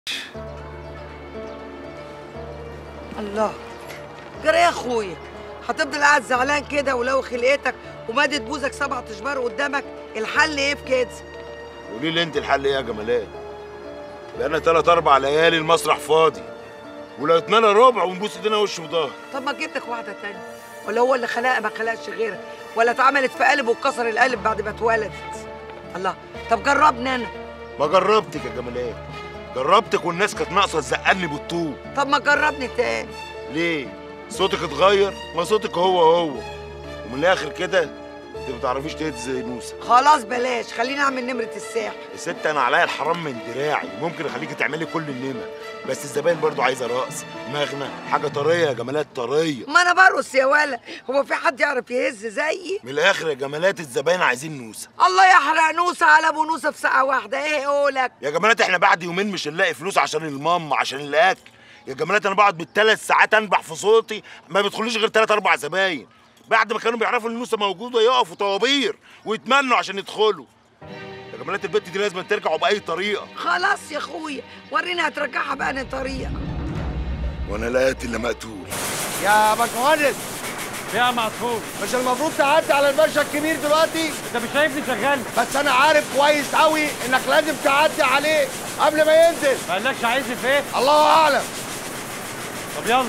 الله جرى يا اخويا هتفضل قاعد زعلان كده ولو خلقتك ومادت بوزك سبع اشبار قدامك الحل ايه في كده قولي لي انت الحل ايه يا جمالات بقالنا تلات اربع ليالي المسرح فاضي ولو اتمنى ربع ونبوس ايدينا وش وظهر طب ما جبتك واحده تانية ولا هو اللي خلقها ما خلقش غيرها ولا اتعملت في قلب واتكسر القلب بعد ما اتولدت الله طب جربني انا ما جربتك يا جمالات جربتك والناس كانت ناقصه تزقني بالطوب طب ما جربني تاني ليه صوتك اتغير ما صوتك هو هو ومن الاخر كده انت ما بتعرفيش تهز زي نوسه خلاص بلاش خليني اعمل نمره الساحل يا ست انا عليا الحرام من دراعي ممكن اخليكي تعملي كل النمر بس الزباين برضو عايزه رقص مغنى حاجه طريه يا جمالات طريه ما انا برقص يا ولا هو في حد يعرف يهز زيي من الاخر يا جمالات الزباين عايزين نوسه الله يحرق نوسه على ابو نوسه في ساعه واحده ايه قولك يا جمالات احنا بعد يومين مش هنلاقي فلوس عشان الماما عشان الاكل يا جمالات انا بقعد بالثلاث ساعات انبح في صوتي ما بيدخلوش غير ثلاث اربع زباين بعد ما كانوا بيعرفوا ان النوسه موجوده يقفوا طوابير ويتمنوا عشان يدخلوا يا جمالات البت دي لازم ترجعوا باي طريقه خلاص يا اخويا ورينا هترجعها بأنهي طريقه وانا لا قاتل الا مقتول يا باشمهندس يا معصوم مش المفروض تعدي على الباشا الكبير دلوقتي انت مش شايفني شغال بس انا عارف كويس قوي انك لازم تعدي عليه قبل ما ينزل ما قالكش عايز في ايه الله اعلم طب يلا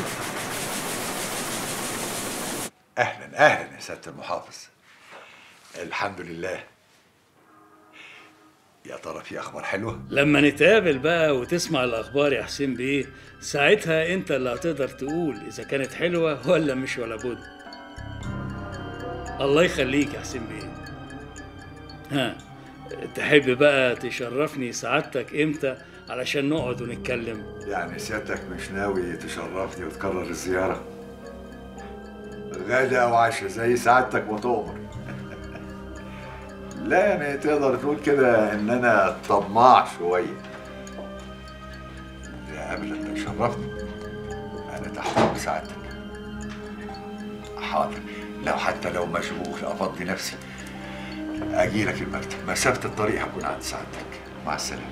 اهلا اهلا يا سياده المحافظ الحمد لله يا ترى في اخبار حلوه لما نتقابل بقى وتسمع الأخبار يا حسين بيه ساعتها أنت اللي هتقدر تقول إذا كانت حلوة ولا مش ولا بد الله يخليك يا حسين بيه ها تحب بقى تشرفني سعادتك إمتى علشان نقعد ونتكلم يعني سيادتك مش ناوي تشرفني وتكرر الزياره غدا وعشاء زي سعادتك ما تؤمر لا يعني تقدر تقول كده ان انا طماع شويه لا ابدا تشرفني انا تحت امر سعادتك حاضر لو حتى لو مشغول افضي نفسي اجي لك المكتب مسافه الطريق هكون عند سعادتك مع السلامه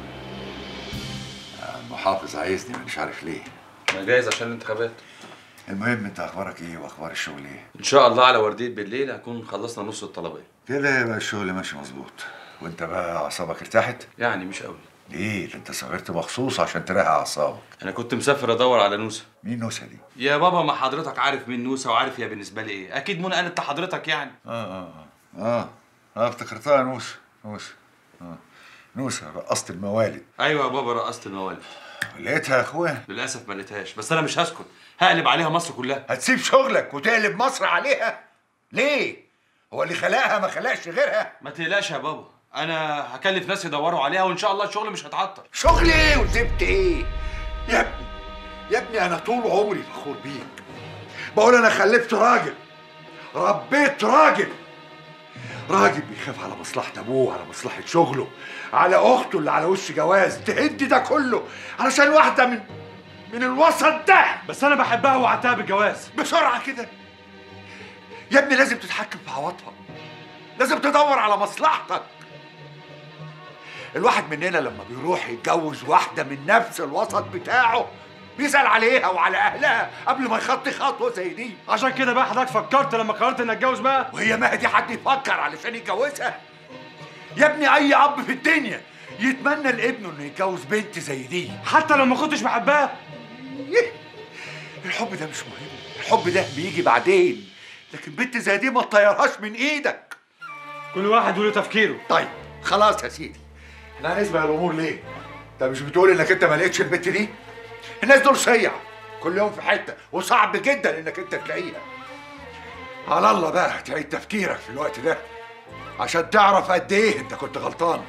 المحافظ عايزني مش عارف ليه انا جاهز عشان الانتخابات المهم انت اخبارك ايه واخبار الشغل ايه ان شاء الله على ورديه بالليل هكون خلصنا نص الطلبيه كده يبقى الشغل ماشي مظبوط وانت بقى اعصابك ارتاحت يعني مش قوي ليه ده انت سافرت مخصوص عشان تريح اعصابك انا كنت مسافر ادور على نوسه مين نوسه دي يا بابا ما حضرتك عارف مين نوسه وعارف هي بالنسبه لي ايه اكيد منى قالت لحضرتك يعني اه اه اه اه, آه افتكرتها نوسه نوسه اه نوسه رقصت الموالد ايوه يا بابا رقصت الموالد لقيتها يا اخويا للاسف ما لقيتهاش بس انا مش هسكت هقلب عليها مصر كلها هتسيب شغلك وتقلب مصر عليها ليه هو اللي خلقها ما خلقش غيرها ما تقلقش يا بابا انا هكلف ناس يدوروا عليها وان شاء الله الشغل مش هيتعطل شغل ايه وسبت ايه يا ابني يا ابني انا طول عمري فخور بيك بقول انا خلفت راجل ربيت راجل راجل بيخاف على مصلحة أبوه على مصلحة شغله على أخته اللي على وش جواز تهد ده كله علشان واحدة من من الوسط ده بس انا بحبها وعدتها بالجواز بسرعة كده يا ابني لازم تتحكم في عواطفك لازم تدور على مصلحتك الواحد مننا لما بيروح يتجوز واحدة من نفس الوسط بتاعه بيسأل عليها وعلى أهلها قبل ما يخطي خطوة زي دي عشان كده بقى حضرتك فكرت لما قررت اني اتجوز بقى وهي ما دي حد يفكر علشان يتجوزها يا ابني أي أب في الدنيا يتمنى لابنه إنه يتجوز بنت زي دي حتى لو ما كنتش بحبها الحب ده مش مهم الحب ده بيجي بعدين لكن بنت زي دي ما تطيرهاش من ايدك كل واحد وله تفكيره طيب خلاص يا سيدي احنا هنسبق الامور ليه انت مش بتقول انك انت ما لقيتش البت دي الناس دول صيع كل يوم في حته وصعب جدا انك انت تلاقيها على الله بقى تعيد تفكيرك في الوقت ده عشان تعرف قد ايه انت كنت غلطان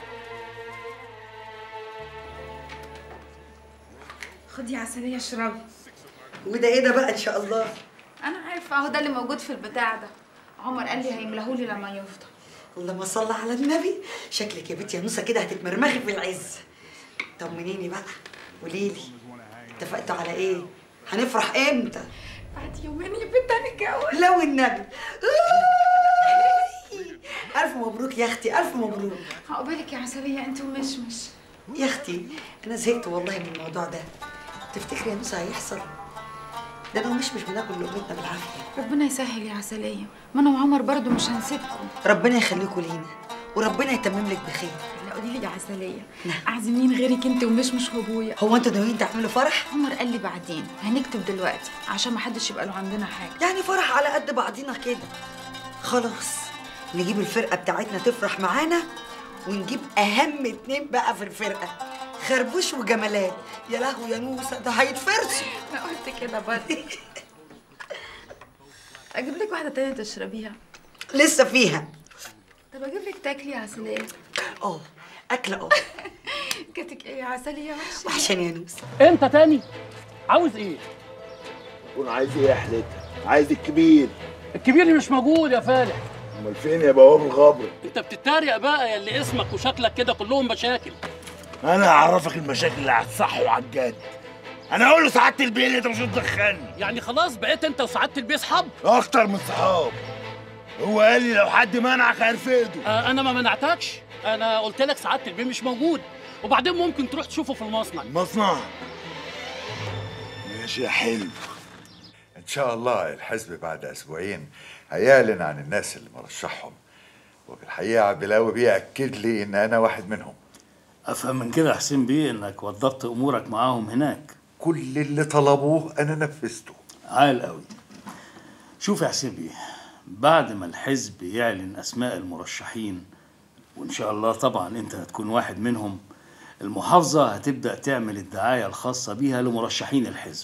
خدي عسلية اشربي وده ايه ده بقى ان شاء الله انا عارفه اهو ده اللي موجود في البتاع ده عمر قال لي هيملهولي لما يفضى اللهم صل على النبي شكلك يا بنتي يا نوسه كده هتتمرمغي في العز طمنيني بقى قوليلي اتفقتوا على ايه هنفرح امتى بعد يومين يا بنت هنتجوز لو النبي الف مبروك يا اختي الف مبروك هقبلك يا عسلية انت ومشمش يا اختي انا زهقت والله من الموضوع ده تفتكري يا نوسة هيحصل ده انا ومش مش بناكل لقمتنا بالعافيه ربنا يسهل يا عسلية ما انا وعمر برضو مش هنسيبكم ربنا يخليكوا لينا وربنا يتمم لك بخير لا قولي لي يا عسلية اعزم مين غيرك انت ومش مش وابويا هو انتوا ناويين تعملوا فرح عمر قال لي بعدين هنكتب دلوقتي عشان ما حدش يبقى له عندنا حاجة يعني فرح على قد بعضينا كده خلاص نجيب الفرقه بتاعتنا تفرح معانا ونجيب اهم اتنين بقى في الفرقه خربوش وجمالات يا لهوي يا نوسه ده هيتفرسوا انا قلت كده برضه اجيب لك واحدة تانية تشربيها لسه فيها طب اجيب لك تاكلي يا عسلية اه اكله اه كاتك ايه يا عسلية وحشة وحشاني يا نوسه انت تاني عاوز ايه يكون عايز ايه يا حلتها عايز الكبير الكبير مش موجود يا فالح امال فين يا بواب الغبر انت بتتريق بقى يا اللي اسمك وشكلك كده كلهم مشاكل انا هعرفك المشاكل اللي على الصح وعلى الجد انا اقول له سعاده البيت انت مش هتدخلني يعني خلاص بقيت انت وسعاده البيه اصحاب اكتر من صحاب هو قال لي لو حد منعك هيرفضه آه انا ما منعتكش انا قلت لك سعاده البيه مش موجود وبعدين ممكن تروح تشوفه في المصنع المصنع ماشي يا حلو ان شاء الله الحزب بعد اسبوعين هيعلن عن الناس اللي مرشحهم وفي الحقيقه عبد القوي بيأكد لي ان انا واحد منهم افهم من كده يا حسين بيه انك وضبط امورك معاهم هناك كل اللي طلبوه انا نفذته عال قوي شوف يا حسين بيه بعد ما الحزب يعلن اسماء المرشحين وان شاء الله طبعا انت هتكون واحد منهم المحافظة هتبدأ تعمل الدعاية الخاصة بيها لمرشحين الحزب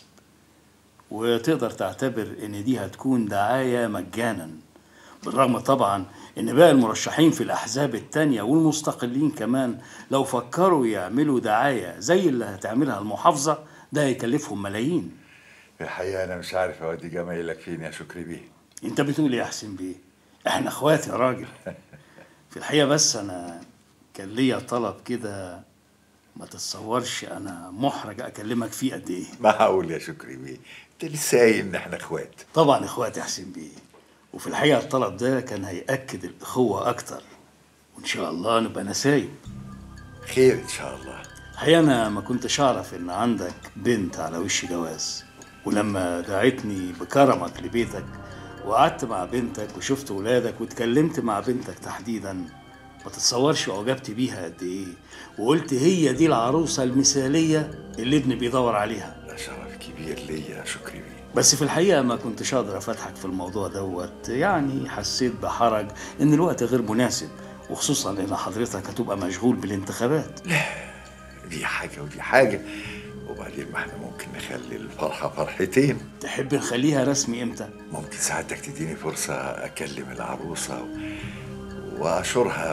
وتقدر تعتبر ان دي هتكون دعاية مجانا بالرغم طبعا ان باقي المرشحين في الاحزاب التانية والمستقلين كمان لو فكروا يعملوا دعاية زي اللي هتعملها المحافظة ده هيكلفهم ملايين في الحقيقه انا مش عارف اودي جمايلك فين يا شكري بيه انت بتقول ايه يا حسين بيه احنا اخوات يا راجل في الحقيقة بس انا كان ليا طلب كده ما تتصورش انا محرج اكلمك فيه قد ايه معقول يا شكري بيه انت لسه قايل ان احنا اخوات طبعا اخوات يا حسين بيه وفي الحقيقة الطلب ده كان هيأكد الأخوة أكتر وإن شاء الله نبقى نسايب خير ان شاء الله الحقيقة أنا ما كنتش أعرف إن عندك بنت على وش جواز ولما دعيتني بكرمك لبيتك وقعدت مع بنتك وشفت ولادك واتكلمت مع بنتك تحديدا ما تتصورش أعجبت بيها قد إيه وقلت هي دي العروسة المثالية اللي ابني بيدور عليها ده شرف كبير ليا يا شكري بيه بس في الحقيقة ما كنتش أقدر أفتحك في الموضوع دوت يعني حسيت بحرج إن الوقت غير مناسب وخصوصا إن حضرتك هتبقى مشغول بالانتخابات دي حاجه ودي حاجه وبعدين ما احنا ممكن نخلي الفرحه فرحتين تحب نخليها رسمي إمتى؟ ممكن ساعتك تديني فرصه اكلم العروسه و... واشورها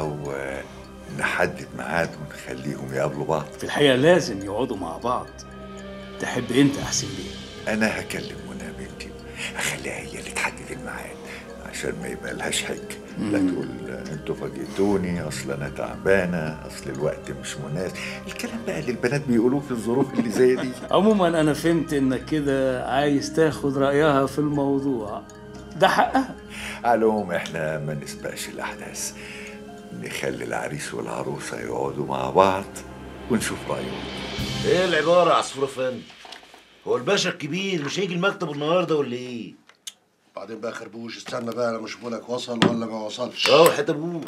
ونحدد ميعاد ونخليهم يقابلوا بعض في الحقيقة لازم يقعدوا مع بعض تحب أنت يا حسين بيه انا هكلم منى بنتي اخليها هي اللي تحدد الميعاد عشان ما يبقى لهاش حج لا تقول انتوا فاجئتوني اصل انا تعبانه اصل الوقت مش مناسب الكلام بقى اللي البنات بيقولوه في الظروف اللي زي دي عموما أنا فهمت إنك كده عايز تاخد رأيها في الموضوع ده حقها على العموم احنا ما نسبقش الاحداث نخلي العريس والعروسه يقعدوا مع بعض ونشوف رايهم ايه العباره يا عصفور فندم هو الباشا الكبير مش هيجي المكتب النهارده ولا ايه بعدين بقى خربوش استنى بقى لما اشوف لك وصل ولا ما وصلش اه حتى ابوه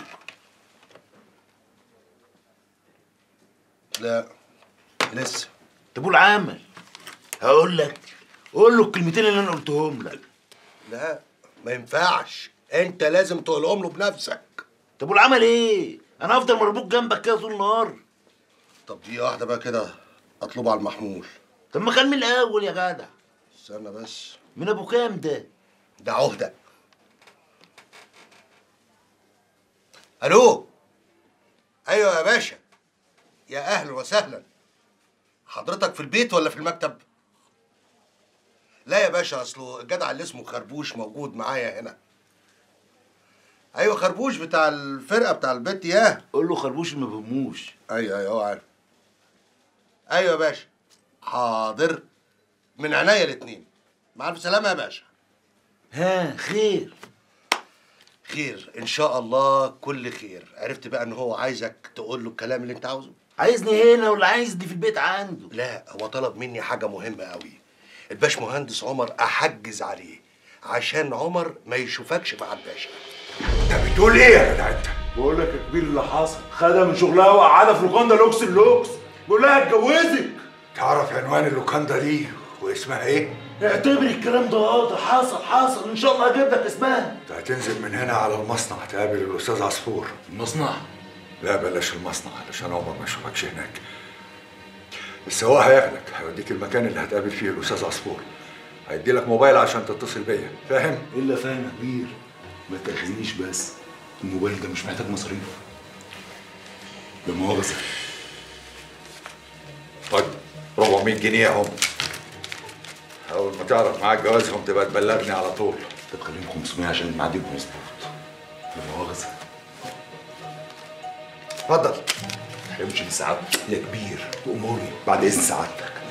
لا لسه طب والعمل هقول لك قول له الكلمتين اللي انا قلتهم لك لا ما ينفعش انت لازم تقولهم له بنفسك طب والعمل ايه انا هفضل مربوط جنبك كده طول النهار طب دي واحده بقى كده اطلبها على المحمول طب ما كان من الاول يا جدع استنى بس من ابو كام ده ده عهده الو ايوه يا باشا يا اهلا وسهلا حضرتك في البيت ولا في المكتب لا يا باشا اصله الجدع اللي اسمه خربوش موجود معايا هنا ايوه خربوش بتاع الفرقه بتاع البيت ياه قول له خربوش ما بهموش ايوه ايوه هو عارف ايوه يا باشا حاضر من عينيا الاتنين مع الف سلامه يا باشا ها خير خير ان شاء الله كل خير عرفت بقى ان هو عايزك تقول له الكلام اللي انت عاوزه عايزني هنا ولا عايزني في البيت عنده لا هو طلب مني حاجة مهمة قوي الباش مهندس عمر أحجز عليه عشان عمر ما يشوفكش مع الباشا انت بتقول ايه يا جدع انت؟ بقول لك يا كبير اللي حصل خدها من شغلها وقعدها في لوكاندا لوكس اللوكس بقول لها اتجوزك تعرف عنوان اللوكاندا دي واسمها ايه؟ اعتبري الكلام ده واضح حصل حصل ان شاء الله هجيب لك اسمها انت هتنزل من هنا على المصنع تقابل الاستاذ عصفور المصنع لا بلاش المصنع علشان عمر ما يشوفكش هناك السواق هياخدك هيوديك المكان اللي هتقابل فيه الاستاذ عصفور هيدي لك موبايل عشان تتصل بيا فاهم؟ الا فاهم يا كبير ما تاخذنيش بس الموبايل ده مش محتاج مصاريف لا مؤاخذة طيب 400 جنيه اهم اول ما تعرف معاك جوازهم تبقى تبلغني على طول طب خليهم 500 عشان الميعاد يبقى مظبوط لا مؤاخذة اتفضل امشي لسعادتك يا كبير واموري بعد اذن سعادتك